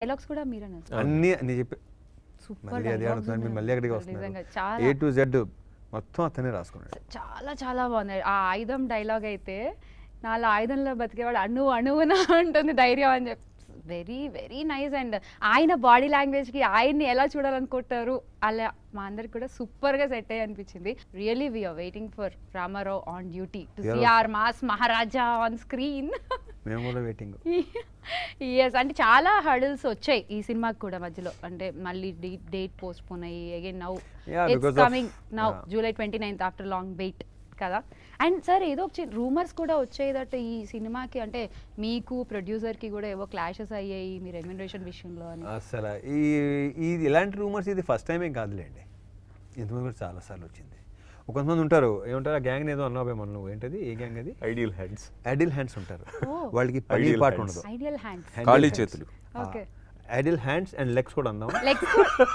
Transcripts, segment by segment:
Dialogues కూడా మీరేనా అన్నీ నేను చెప్పి సూపర్ మళ్ళీ అది అడుగుతున్నాను మీరు మళ్ళీ ఎక్కడికి నిజంగా వస్తున్నారు చాలా ఏ టు జెడ్ మొత్తం అతనే రాసుకున్నాడు చాలా చాలా బాగుంది ఆ ఆయుధం డైలాగ్ అయితే నాలో ఆయుధంలో బతికేవాడు అణువు అణువున ఉంటుంది ధైర్యం అని చెప్పి వెరీ వెరీ నైస్ అండ్ ఆయన బాడీ లాంగ్వేజ్కి ఆయన్ని ఎలా చూడాలనుకుంటారు అలా మా అందరికి కూడా సూపర్గా సెట్ అయ్యి అనిపించింది really we're waiting for Ramarao on duty to see Yeah. Our mass Maharaja on screen మేము కూడా వెయిటింగ్ ఎస్ అంటే చాలా హర్డిల్స్ వచ్చాయి ఈ సినిమాకి కూడా మధ్యలో అంటే మళ్ళీ డేట్ పోస్ట్ పోన్ అయ్యి again now Yeah, it's because of- coming now yeah. July twenty ninth after long wait కదా అండ్ సార్ ఏదో ఒక రూమర్స్ కూడా వచ్చాయి దట్ ఈ సినిమాకి అంటే మీకు ప్రొడ్యూసర్కి కూడా ఏవో క్లాషెస్ అయ్యాయి మీ రెమ్యునరేషన్ విషయంలో అని అసలు ఈ ఇది ఇలాంటి రూమర్స్ ఇది ఫస్ట్ టైం ఏం కాదులేండి ఇంతమంది కూడా చాలాసార్లు వచ్చింది ఒక కొంతమంది ఉంటారు ఏమంటారు ఆ గ్యాంగ్ ఏదో అన్నావు మనం నువ్వు ఏంటది ఏ గ్యాంగ్ అది ఐడియల్ హ్యాండ్స్ ఐడిల్ హ్యాండ్స్ ఉంటారు Oh. వాళ్ళకి పని Ideal పాట hands. ఉండదు ఐడియల్ హ్యాండ్స్ Handle ఖాళీ hands. చేతులు. Okay. Idle hands and legs కూడా అందాం లెగ్స్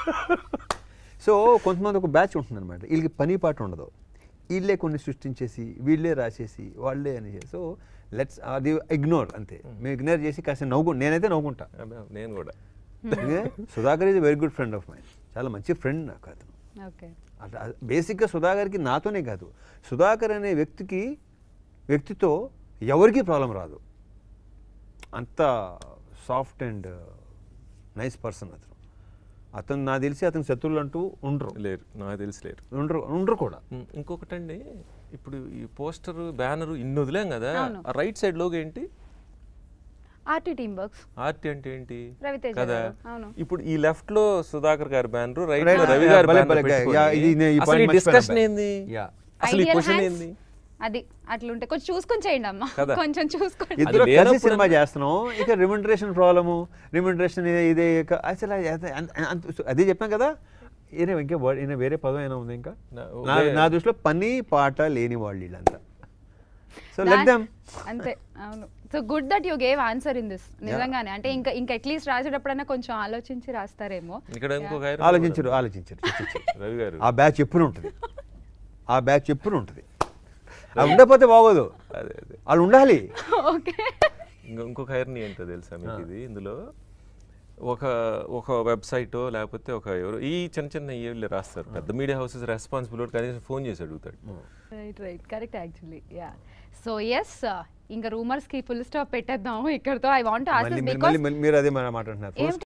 సో కొంతమంది ఒక బ్యాచ్ ఉంటుంది అనమాట వీళ్ళకి పని పాట ఉండదు వీళ్ళే కొన్ని సృష్టించేసి వీళ్ళే రాసేసి వాళ్ళే అని సో లెట్స్ అది ఇగ్నోర్ అంతే మేము ఇగ్నోర్ చేసి కాస్త నవ్వు నేనైతే నవ్వుకుంటా నేను కూడా Sudhakar is very good friend of mine చాలా మంచి ఫ్రెండ్ నాకు అతను ఓకే అట్లా బేసిక్గా సుధాకర్కి నాతోనే కాదు సుధాకర్ అనే వ్యక్తికి వ్యక్తితో ఎవరికీ ప్రాబ్లం రాదు అంత సాఫ్ట్ అండ్ నైస్ పర్సన్ అతను అతను నాకు తెలిసి అతని శత్రువులు అంటూ ఉండరు లేరు నాకు తెలిసి లేరు ఉండరు ఉండరు కూడా ఉమ్, ఇంకొకటండి ఇప్పుడు ఈ పోస్టర్ బ్యానర్ ఇన్ని వదిలేం కదా అవును. ఆ రైట్ సైడ్ లోగో ఏంటి ఆర్టీ టీమ్ వర్క్స్ ఆర్టీ అంటే ఏంటి రవితేజ కదా గారు, అవును. ఇప్పుడు ఈ లెఫ్ట్ లో సుధాకర్ గారి బ్యానర్ రైట్ Right, లో రవి yeah, గారి భలే, banner భలే, పెట్టుకొని, yeah, ఇది నేను ఈ అసలు point ఈ మర్చిపోయాను డిస్కషన్ అబ్బాయి. ఏంది Yeah. అసలు ఈ Ideal క్వశ్చన్ hands? ఏంది అది అట్లుంటే కొంచెం చూసుకొని చేయండి అమ్మా కదా. కొంచెం చూసుకోండి ఇద్దరు కలిసి లేనప్పుడు సినిమా అంటే- చేస్తున్నాం ఇక రిమండరేషన్ ప్రాబ్లము రిమండరేషన్ ఇదే ఇక అసలు అది- అంత- అంత- అదే చెప్పాం కదా ఈయన ఇంకా word- ఈయన వేరే పదం అయినా ఉంది ఇంకా నా- నా వే- నా దృష్టిలో పని పాట లేని వాళ్ళు వీళ్ళంతా సో That- లెట్ దెమ్ అంతే అవును so good that you gave answer in this నిజంగానే అంటే ఇంకా ఇంకా అట్లీస్ట్ రాసేటప్పుడైనా కొంచెం ఆలోచించి రాస్తారేమో ఇక్కడ ఇంకొక ఆయన ఆలోచించరు ఆలోచించరు చి, చి, చి. రవి గారు ఆ బ్యాచ్ ఎప్పుడు ఉంటుంది ఆ బ్యాచ్ ఎప్పుడు ఉంటుంది అది ఉండకపోతే బాగోదు అదే అదే వాళ్ళు ఉండాలి ఓకే ఇంకో ఇంకొక ఐరనీ ఏంటో తెలుసా మీకు ఇది ఇందులో ఒక ఒక వెబ్సైట్ లేకపోతే ఒక ఎవరు ఈ చిన్న చిన్న వీళ్ళు రాస్తారు పెద్ద మీడియా హౌసెస్ రెస్పాన్సిబుల్ కనీసం ఫోన్ చేసి అడుగుతాడు right right correct actually ya so yes ఇంకా రూమర్స్ కి ఫుల్ స్టాప్ పెట్టేద్దాం ఇక్కడతో ఐ వాంట్ ఆస్క్ మళ్ళీ దిస్ మళ్ళీ బికాస్ మళ్ళీ మీరు అదే మన మాట్లాడుతున్నారు ఏం